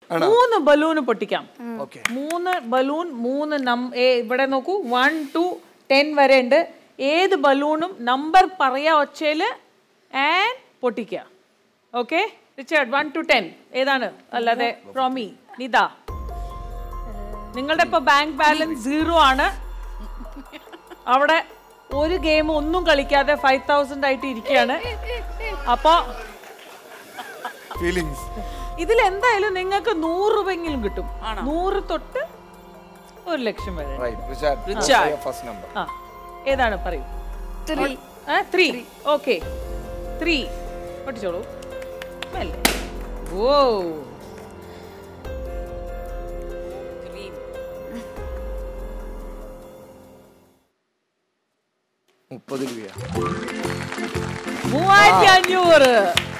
മൂന്ന് ബലൂൺ പൊട്ടിക്കാം ഓക്കെ മൂന്ന് ബലൂൺ മൂന്ന് നം ഏ, ഇവിടെ നോക്കൂ വൺ ടു ടെൻ വരെ ഉണ്ട് ഏത് ബലൂണും നമ്പർ പറയാ ഒച്ചയില് ആൻഡ് പൊട്ടിക്കുക okay Richard one two ten ഏതാണ് അല്ലാതെ പ്രോമി നിത നിങ്ങളുടെ ഇപ്പൊ ബാങ്ക് ബാലൻസ് സീറോ ആണ് അവിടെ ഒരു ഗെയിം ഒന്നും കളിക്കാതെ ഫൈവ് തൗസൻഡ് ആയിട്ട് ഇരിക്കുകയാണ് അപ്പൊ ഫീലിങ്സ് ഇതിൽ എന്തായാലും നിങ്ങൾക്ക് നൂറ് രൂപയെങ്കിലും കിട്ടും നൂറ് തൊട്ട് ഒരു ലക്ഷം വരെ right Richard. Richard first number ആ ഏതാണ് പറയൂ ത്രീ ഓക്കെ ത്രീ പൊട്ടിച്ചോളൂ മെല്ലെ. ഓ മുപ്പത് രൂപയാ മൂവായിരത്തി അഞ്ഞൂറ്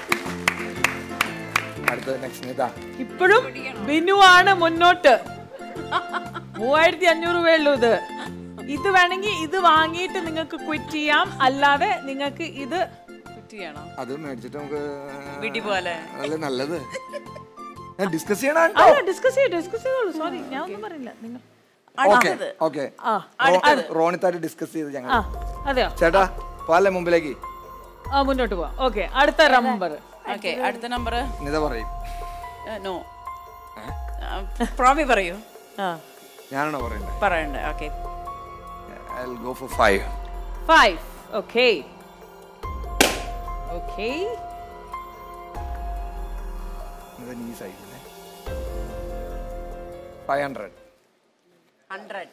അടുത്ത നെക്സ്റ്റ് ഇതാ ഇപ്പോഴും ബിനു ആണ് മുന്നോട്ട് മൂവായിരത്തി അഞ്ഞൂറ് രൂപയുള്ളൂ ഇത് ഇത് വേണമെങ്കിൽ ഇത് വാങ്ങിയിട്ട് നിങ്ങൾക്ക് ക്വിറ്റ് ചെയ്യാം അല്ലാതെ നിങ്ങൾക്ക് ഇത് കുറ്റിയാണോ അത് മേടിച്ചിട്ട് നമുക്ക് വിടി പോലെ നല്ല നല്ലത് ഡിസ്കസ് ചെയ്യണം അല്ല ഡിസ്കസ് ചെയ്യും ഡിസ്കസ് ചെയ്തോളൂ സോറി ഞാൻ ഒന്നും പറയില്ല നിങ്ങൾ ഓക്കെ ഓക്കെ ആ റോണിത്തായിട്ട് ഡിസ്കസ് ചെയ്ത് ഞങ്ങൾ ആ അതെയോ ചേട്ടാ പോലെ മുമ്പിലേക്ക് ആ മുന്നോട്ട് പോവാം ഓക്കെ അടുത്ത നമ്പർ ഓക്കെ അടുത്ത നമ്പർ നിത പറയും നോ പ്രോമി പറയൂ ആ ഞാനാണോ പറയണ്ടേ പറയണ്ടേ okay I go for five five okay okay Nitha നീ സൈഡിലെ ഫൈവ് ഹൺഡ്രഡ് ഹൺഡ്രഡ്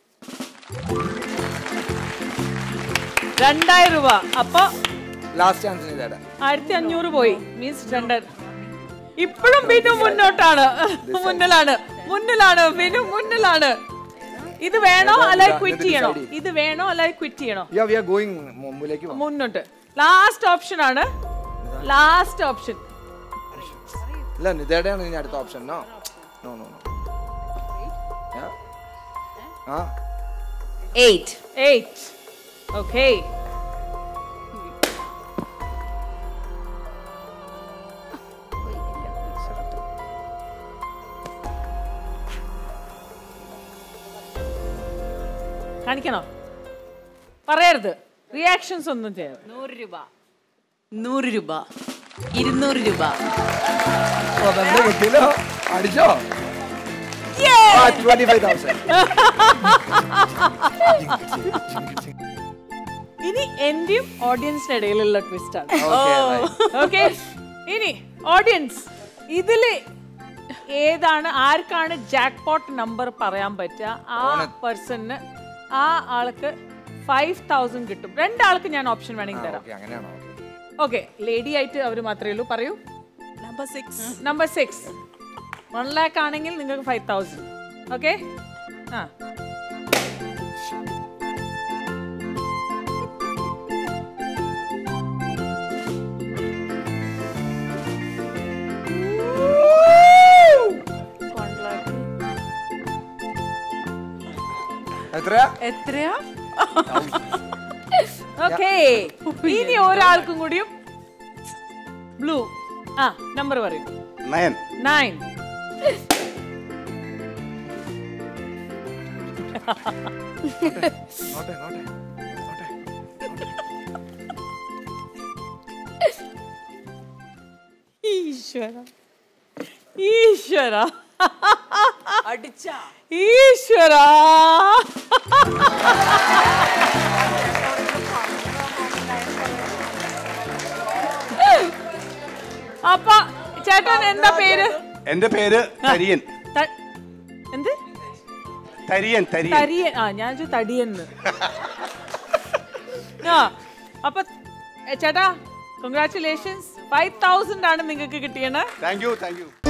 രണ്ടായിരം രൂപ അപ്പൊ ലാസ്റ്റ് ചാൻസ് നിതയുടെ ആയിരത്തി അഞ്ഞൂറ് പോയി മീൻസ് രണ്ടായിരം ഇപ്പോഴും ബിനു മുന്നോട്ടാണ് മുന്നിലാണ് മുന്നിലാണ് ബിനു മുന്നിലാണ് ഇത് വേണോ അല്ലെ ക്വിറ്റ് ചെയ്യണോ ഇത് വേണോ അല്ലെ ക്വിറ്റ് ചെയ്യണോ യാ വി ആർ ഗോയിങ് മുമ്പിലേക്ക് വാ. മുന്നോട്ട് ലാസ്റ്റ് ഓപ്ഷൻ ആണ് ലാസ്റ്റ് ഓപ്ഷൻ ഇല്ല നിതയുടെയാണ് ഇനി അടുത്ത option no no no no ആ എയ്റ്റ് എയ്റ്റ് ഓക്കെ കാണിക്കണോ പറയരുത് റിയാക്ഷൻസ് ഒന്നും ചെയ്യാം നൂറ് രൂപ നൂറ് രൂപ ഇരുന്നൂറ് രൂപ ഓ, നല്ല കിട്ടിയല്ലോ അടിച്ചോ ട്വന്റി ഫൈവ് തൗസൻഡ് ഇനി എന്റെയും ഓഡിയൻസിന്റെ ഇടയിലുള്ള ട്വിസ്റ്റ് ആണ് ഓക്കെ ഓക്കെ ഇനി ഓഡിയൻസ് ഇതില് ഏതാണ് ആർക്കാണ് ജാക്ക് പോട്ട് നമ്പർ പറയാൻ പറ്റുക ആ പേഴ്സണിന് ആ ആൾക്ക് ഫൈവ് തൗസൻഡ് കിട്ടും രണ്ടാൾക്ക് ഞാൻ ഓപ്ഷൻ വേണമെങ്കിൽ തരാം ഓക്കെ അങ്ങനെയാണോ ഓക്കെ ലേഡി ആയിട്ട് അവർ മാത്രമേ ഉള്ളൂ പറയൂ number six number six one lakh ആണെങ്കിൽ നിങ്ങൾക്ക് ഫൈവ് തൗസൻഡ് ഓക്കെ ആ എത്രയാ എത്രയാ ഓക്കെ ഇനി ഒരാൾക്കും കൂടിയും ബ്ലൂ ആ നമ്പർ പറയൂ നയൻ നയൻ നോട്ടെ നോട്ടെ നോട്ടെ ഈശ്വര ഈശ്വര അടിച്ച ഈശ്വര അപ്പൊ ചേട്ടൻ എന്താ പേര് എന്റെ പേര് തരിയൻ ത- എന്ത് തരിയൻ തരിയൻ തരിയൻ ആ ഞാൻ ചോദിച്ചു തടിയെന്ന് ആ അപ്പൊ എ, ചേട്ടാ കൺഗ്രാറ്റുലേഷൻസ് ഫൈവ് തൗസൻഡ് ആണ് നിങ്ങൾക്ക് കിട്ടിയത് താങ്ക് യു താങ്ക് യു